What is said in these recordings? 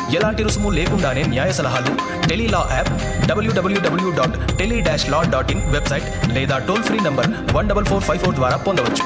ఎలాంటి రుసుము లేకుండానే న్యాయ సలహాలు tele law app W W W dot tele dash law dot in website లేదా toll free number one double four five four ద్వారా పొందవచ్చు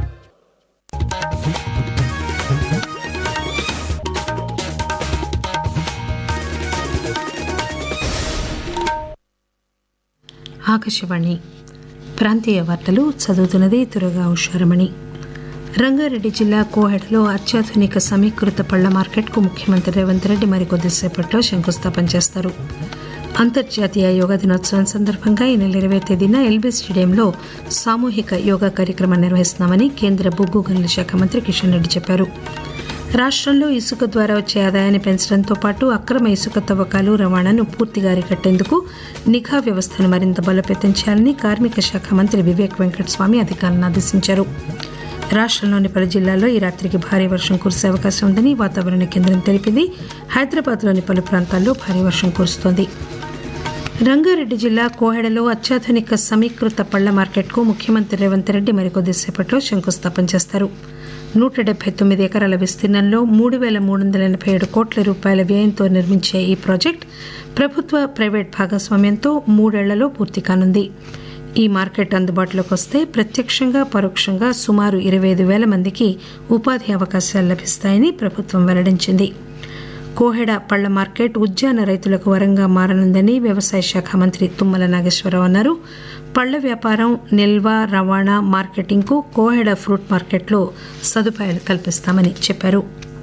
ఆకాశవాణి ప్రాంతీయ వార్తలు చదువుతున్నది తురగా ఉషారమణి రంగారెడ్డి జిల్లా కోహెడలో అత్యాధునిక సమీకృత పళ్ల మార్కెట్కు ముఖ్యమంత్రి రేవంత్ రెడ్డి మరికొద్దిసేపట్లో శంకుస్థాపన చేస్తారు అంతర్జాతీయ యోగా దినోత్సవం సందర్భంగా ఈ నెల ఇరవై తేదీన ఎల్బీ స్టేడియంలో సామూహిక యోగా కార్యక్రమం నిర్వహిస్తున్నామని కేంద్ర బొగ్గు గనుల శాఖ మంత్రి కిషన్ రెడ్డి చెప్పారు రాష్ట్రంలో ఇసుక ద్వారా వచ్చే ఆదాయాన్ని పెంచడంతో పాటు అక్రమ ఇసుక తవ్వకాలు రవాణాను పూర్తిగా అరికట్టేందుకు నిఘా వ్యవస్థను మరింత బలోపేతం చేయాలని కార్మిక శాఖ మంత్రి వివేక్ వెంకటస్వామి అధికారులను ఆదేశించారు రాష్ట్రంలోని పలు జిల్లాల్లో ఈ రాత్రికి భారీ వర్షం కురిసే అవకాశం ఉందని వాతావరణ కేంద్రం తెలిపింది హైదరాబాద్లోని పలు ప్రాంతాల్లో భారీ వర్షం కురుస్తోంది రంగారెడ్డి జిల్లా కోహెడలో అత్యాధునిక సమీకృత పళ్ల మార్కెట్కు ముఖ్యమంత్రి రేవంత్ రెడ్డి మరికొద్దిసేపట్లో శంకుస్థాపన చేస్తారు నూట డెబ్బై తొమ్మిది ఎకరాల విస్తీర్ణంలో మూడు వేల మూడు వందల ఎనభై ఏడు కోట్ల రూపాయల వ్యయంతో నిర్మించే ఈ ప్రాజెక్ట్ ప్రభుత్వ ప్రైవేట్ భాగస్వామ్యంతో మూడేళ్లలో పూర్తి కానుంది ఈ మార్కెట్ అందుబాటులోకి వస్తే ప్రత్యక్షంగా పరోక్షంగా సుమారు ఇరవై ఐదు వేల మందికి ఉపాధి అవకాశాలు లభిస్తాయని ప్రభుత్వం వెల్లడించింది కోహెడ పళ్ల మార్కెట్ ఉద్యాన రైతులకు వరంగా మారనుందని వ్యవసాయ శాఖ మంత్రి తుమ్మల నాగేశ్వరరావు అన్నారు పళ్ల వ్యాపారం నిల్వ రవాణా మార్కెటింగ్కు కోహెడ ఫ్రూట్ మార్కెట్లో సదుపాయాలు కల్పిస్తామని చెప్పారు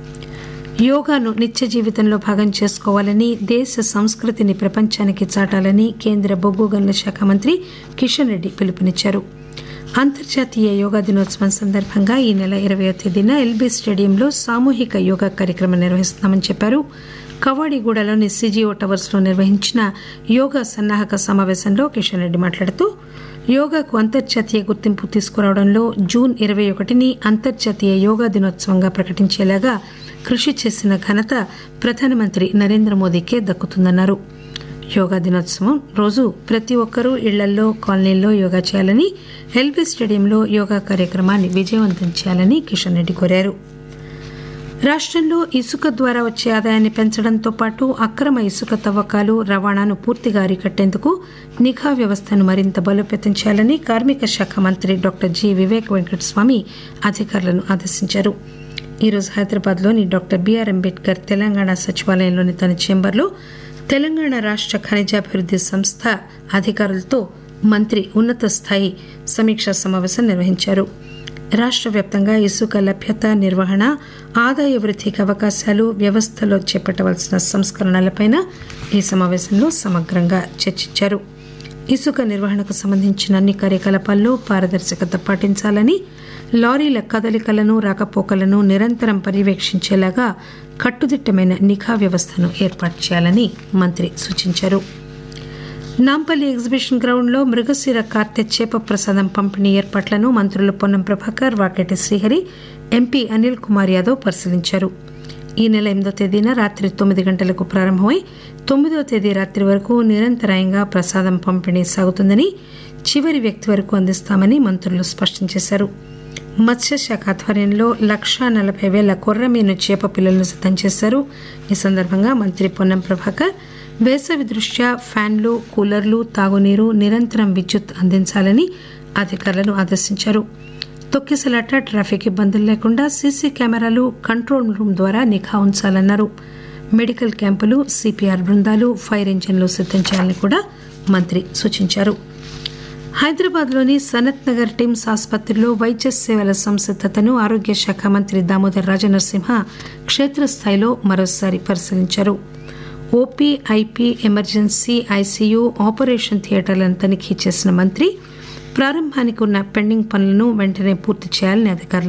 యోగాను నిత్య జీవితంలో భాగం చేసుకోవాలని దేశ సంస్కృతిని ప్రపంచానికి చాటాలని కేంద్ర బొగ్గు గనుల శాఖ మంత్రి కిషన్ రెడ్డి పిలుపునిచ్చారు అంతర్జాతీయ యోగా దినోత్సవం సందర్భంగా ఈ నెల ఇరవయో తేదీన ఎల్బీ స్టేడియంలో సామూహిక యోగా కార్యక్రమం నిర్వహిస్తున్నామని చెప్పారు కవాడిగూడలోని సిజిఓ టవర్స్ లో నిర్వహించిన యోగా సన్నాహక సమావేశంలో కిషన్ రెడ్డి మాట్లాడుతూ యోగాకు అంతర్జాతీయ గుర్తింపు తీసుకురావడంలో జూన్ ఇరవై ఒకటిని అంతర్జాతీయ యోగా దినోత్సవంగా ప్రకటించేలాగా కృషి చేసిన ఘనత ప్రధానమంత్రి నరేంద్ర మోదీకే దక్కుతుందన్నారు యోగా దినోత్సవం రోజు ప్రతి ఒక్కరూ ఇళ్లల్లో కాలనీల్లో యోగా చేయాలని ఎల్బీ స్టేడియంలో యోగా కార్యక్రమాన్ని విజయవంతం చేయాలని కిషన్ రెడ్డి కోరారు రాష్ట్రంలో ఇసుక ద్వారా వచ్చే ఆదాయాన్ని పెంచడంతో పాటు అక్రమ ఇసుక తవ్వకాలు రవాణాను పూర్తిగా అరికట్టేందుకు నిఘా వ్యవస్థను మరింత బలోపేతం చేయాలని కార్మిక శాఖ మంత్రి డాక్టర్ జి వివేక్ వెంకటస్వామి అధికారులను ఆదేశించారు ఈరోజు హైదరాబాద్లోని డాక్టర్ బిఆర్ అంబేద్కర్ తెలంగాణ సచివాలయంలోని తన చేంబర్లో తెలంగాణ రాష్ట్ర ఖనిజాభివృద్ది సంస్థ అధికారులతో మంత్రి ఉన్నత స్థాయి సమీక్షా సమావేశం నిర్వహించారు రాష్ట్ర వ్యాప్తంగా ఇసుక లభ్యత నిర్వహణ ఆదాయ వృద్ధికి అవకాశాలు వ్యవస్థలో చేపట్టవలసిన సంస్కరణలపై ఈ సమావేశంలో సమగ్రంగా చర్చించారు ఇసుక నిర్వహణకు సంబంధించిన అన్ని కార్యకలాపాల్లో పారదర్శకత పాటించాలని లారీల కదలికలను రాకపోకలను నిరంతరం పర్యవేక్షించేలాగా కట్టుదిట్టమైన నిఘా వ్యవస్థను ఏర్పాటు చేయాలని మంత్రి సూచించారు నాంపల్లి ఎగ్జిబిషన్ గ్రౌండ్లో మృగశిర కార్తె చేప ప్రసాదం పంపిణీ ఏర్పాట్లను మంత్రులు పొన్నం ప్రభాకర్ వాకేటి శ్రీహరి ఎంపీ అనిల్ కుమార్ యాదవ్ పరిశీలించారు ఈ నెల ఎనిమిదో తేదీన రాత్రి తొమ్మిది గంటలకు ప్రారంభమై తొమ్మిదో తేదీ రాత్రి వరకు నిరంతరాయంగా ప్రసాదం పంపిణీ సాగుతుందని చివరి వ్యక్తి వరకు అందిస్తామని మంత్రులు స్పష్టం చేశారు మత్స్యశాఖ ఆధ్వర్యంలో లక్షా నలభై వేల కొర్రమీను చేప పిల్లలను సిద్ధం చేశారు ఈ సందర్భంగా మంత్రి పొన్నం ప్రభాకర్ వేసవి దృష్ట్యా ఫ్యాన్లు కూలర్లు తాగునీరు నిరంతరం విద్యుత్ అందించాలని అధికారులను ఆదేశించారు తొక్కిసలాట ట్రాఫిక్ ఇబ్బందులు లేకుండా సీసీ కెమెరాలు కంట్రోల్ రూమ్ ద్వారా నిఘా ఉంచాలన్నారు మెడికల్ క్యాంపులు సిపిఆర్ బృందాలు ఫైర్ ఇంజిన్లు సిద్ధం చేయాలని కూడా మంత్రి సూచించారు హైదరాబాద్లోని సనత్ నగర్ టిమ్స్ ఆసుపత్రిలో వైద్య సేవల సంసిద్దతను ఆరోగ్య శాఖ మంత్రి దామోదర్ రాజనరసింహ క్షేత్రస్థాయిలో మరోసారి పరిశీలించారు OP IP emergency ICU operation థియేటర్లను తనిఖీ చేసిన మంత్రి ప్రారంభానికి ఉన్న పెండింగ్ పనులను వెంటనే పూర్తి చేయాలని అధికారులు